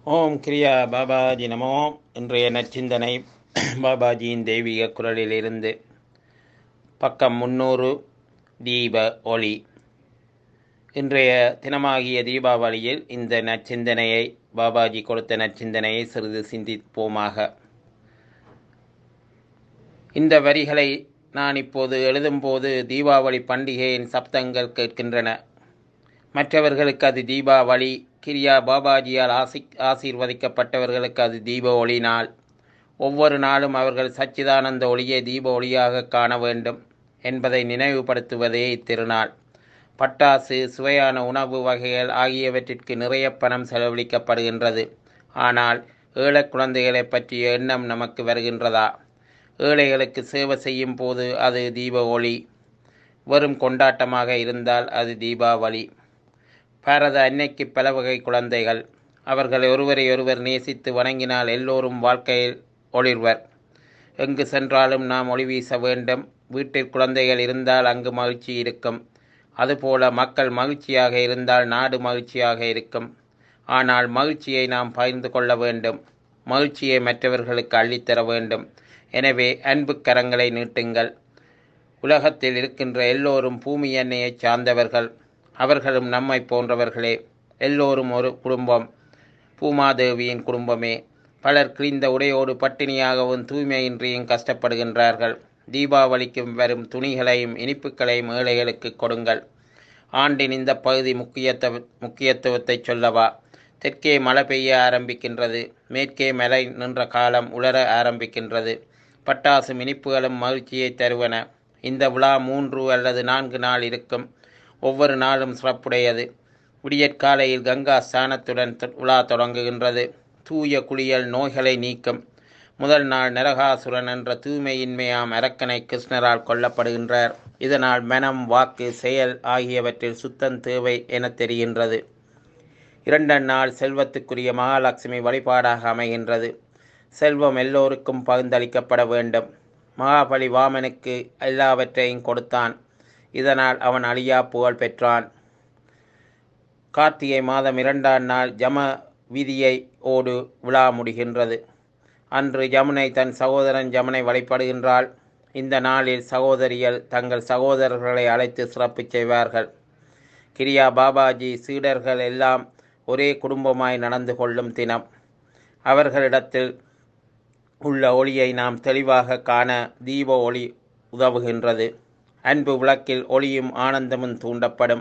ஓம் கிரியா பாபாஜி நமோ இன்றைய நற்சிந்தனை பாபாஜியின் தெய்வீக குரலிலிருந்து பக்கம் முன்னூறு தீப ஒளி இன்றைய தினமாகிய தீபாவளியில் இந்த நற்சிந்தனையை பாபாஜி கொடுத்த நற்சிந்தனையை சிறிது சிந்திப்போமாக இந்த வரிகளை நான் இப்போது எழுதும்போது தீபாவளி பண்டிகையின் சப்தங்கள் கேட்கின்றன மற்றவர்களுக்கு அது தீபாவளி கிரியா பாபாஜியால் ஆசி ஆசீர்வதிக்கப்பட்டவர்களுக்கு அது தீப ஒளி நாள் ஒவ்வொரு நாளும் அவர்கள் சச்சிதானந்த ஒளியை தீப ஒளியாக காண வேண்டும் என்பதை நினைவுபடுத்துவதே இத்திருநாள் பட்டாசு சுவையான உணவு வகைகள் ஆகியவற்றிற்கு நிறைய பணம் செலவழிக்கப்படுகின்றது ஆனால் ஏழை குழந்தைகளை பற்றிய எண்ணம் நமக்கு வருகின்றதா ஏழைகளுக்கு சேவை செய்யும் போது அது தீப ஒளி வெறும் கொண்டாட்டமாக இருந்தால் அது தீபாவளி பாரத அன்னைக்கு பல வகை குழந்தைகள் அவர்கள் ஒருவரை ஒருவர் நேசித்து வணங்கினால் எல்லோரும் வாழ்க்கையில் ஒளிர்வர் எங்கு சென்றாலும் நாம் ஒளி வீச வேண்டும் வீட்டில் குழந்தைகள் இருந்தால் அங்கு மகிழ்ச்சி இருக்கும் அதுபோல மக்கள் மகிழ்ச்சியாக இருந்தால் நாடு மகிழ்ச்சியாக இருக்கும் ஆனால் மகிழ்ச்சியை நாம் பகிர்ந்து கொள்ள வேண்டும் மகிழ்ச்சியை மற்றவர்களுக்கு அள்ளித்தர வேண்டும் எனவே அன்பு கரங்களை நீட்டுங்கள் உலகத்தில் இருக்கின்ற எல்லோரும் பூமி எண்ணெயை சார்ந்தவர்கள் அவர்களும் நம்மை போன்றவர்களே எல்லோரும் ஒரு குடும்பம் பூமாதேவியின் குடும்பமே பலர் கிழிந்த உடையோடு பட்டினியாகவும் தூய்மையின்றியும் கஷ்டப்படுகின்றார்கள் தீபாவளிக்கும் வரும் துணிகளையும் இனிப்புகளையும் ஏழைகளுக்கு கொடுங்கள் ஆண்டின் இந்த பகுதி முக்கியத்துவ முக்கியத்துவத்தை சொல்லவா தெற்கே மழை பெய்ய ஆரம்பிக்கின்றது மேற்கே மழை நின்ற காலம் உலர ஆரம்பிக்கின்றது பட்டாசும் இனிப்புகளும் மகிழ்ச்சியை தருவன இந்த விழா மூன்று அல்லது நான்கு நாள் இருக்கும் ஒவ்வொரு நாளும் சிறப்புடையது விடியற்காலையில் கங்கா ஸ்தானத்துடன் விழா தொடங்குகின்றது தூய குளியல் நோய்களை நீக்கும் முதல் நாள் நரகாசுரன் என்ற தூய்மையின்மையாம் அரக்கனை கிருஷ்ணரால் கொல்லப்படுகின்றார் இதனால் மனம் வாக்கு செயல் ஆகியவற்றில் சுத்தம் தேவை என தெரிகின்றது இரண்டாம் நாள் செல்வத்துக்குரிய மகாலட்சுமி வழிபாடாக அமைகின்றது செல்வம் எல்லோருக்கும் பகிர்ந்தளிக்கப்பட வேண்டும் மகாபலி வாமனுக்கு எல்லாவற்றையும் கொடுத்தான் இதனால் அவன் அழியா புகழ் பெற்றான் கார்த்திகை மாதம் இரண்டாம் நாள் ஜம விதியை ஓடு விழா முடிகின்றது அன்று ஜமுனை தன் சகோதரன் ஜமுனை வழிபடுகின்றாள் இந்த நாளில் சகோதரிகள் தங்கள் சகோதரர்களை அழைத்து சிறப்பு செய்வார்கள் கிரியா பாபாஜி சீடர்கள் எல்லாம் ஒரே குடும்பமாய் நடந்து கொள்ளும் தினம் அவர்களிடத்தில் உள்ள ஒளியை நாம் தெளிவாக காண தீப ஒளி உதவுகின்றது அன்பு விளக்கில் ஒளியும் ஆனந்தமும் தூண்டப்படும்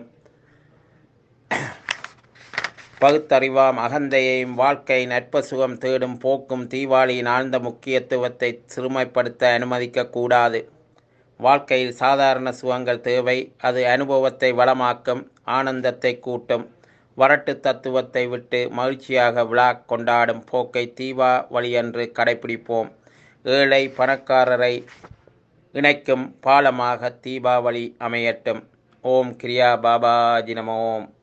பகுத்தறிவாம் அகந்தையையும் வாழ்க்கை நட்ப சுகம் தேடும் போக்கும் தீபாவளியின் ஆழ்ந்த முக்கியத்துவத்தை சிறுமைப்படுத்த அனுமதிக்கக்கூடாது வாழ்க்கையில் சாதாரண சுகங்கள் தேவை அது அனுபவத்தை வளமாக்கும் ஆனந்தத்தை கூட்டும் வரட்டு தத்துவத்தை விட்டு மகிழ்ச்சியாக விழா கொண்டாடும் போக்கை தீபாவளியன்று கடைபிடிப்போம் ஏழை பணக்காரரை இணைக்கும் பாலமாக தீபாவளி அமையட்டும் ஓம் கிரியா பாபாஜி நம ஓம்